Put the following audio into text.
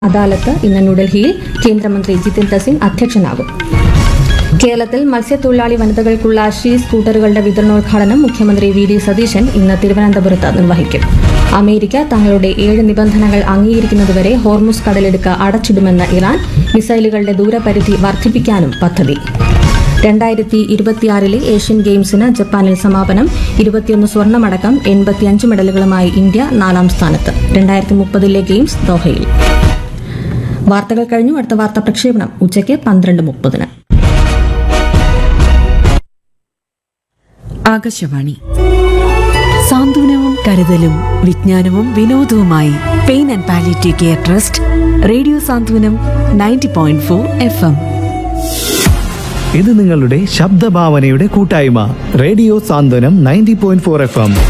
അദാലത്ത് ഇന്ന് ന്യൂഡൽഹിയിൽ കേന്ദ്രമന്ത്രി ജിതേന്ദ്ര സിംഗ് അധ്യക്ഷനാകും കേരളത്തിൽ മത്സ്യത്തൊഴിലാളി വനിതകൾക്കുള്ള ഷീ സ്കൂട്ടറുകളുടെ വിതരണോദ്ഘാടനം മുഖ്യമന്ത്രി വി ഡി സതീശൻ ഇന്ന് തിരുവനന്തപുരത്ത് നിർവഹിക്കും അമേരിക്ക തങ്ങളുടെ ഏഴ് നിബന്ധനകൾ അംഗീകരിക്കുന്നതുവരെ ഹോർമുസ് കടലെടുക്ക് അടച്ചിടുമെന്ന് ഇറാൻ മിസൈലുകളുടെ ദൂരപരിധി വർദ്ധിപ്പിക്കാനും പദ്ധതി രണ്ടായിരത്തി ഇരുപത്തിയാറിലെ ഏഷ്യൻ ഗെയിംസിന് ജപ്പാനിൽ സമാപനം ഇരുപത്തിയൊന്ന് സ്വർണമടക്കം എൺപത്തിയഞ്ച് മെഡലുകളുമായി ഇന്ത്യ നാലാം സ്ഥാനത്ത് രണ്ടായിരത്തി മുപ്പതിലെ ഗെയിംസ് ദോഹയിൽ വാർത്തകൾ കഴിഞ്ഞു അടുത്ത വാർത്താ പ്രക്ഷേപണം ഉച്ചയ്ക്ക് പന്ത്രണ്ട് മുപ്പതിന് ആകാശവാണി സാന്ത്വനവും കരുതലും വിജ്ഞാനവും വിനോദവുമായി pain and palliative care trust radio Santhwanam ninety point four F M ഇത് നിങ്ങളുടെ ശബ്ദഭാവനയുടെ കൂട്ടായ്മ radio Santhwanam ninety point four F M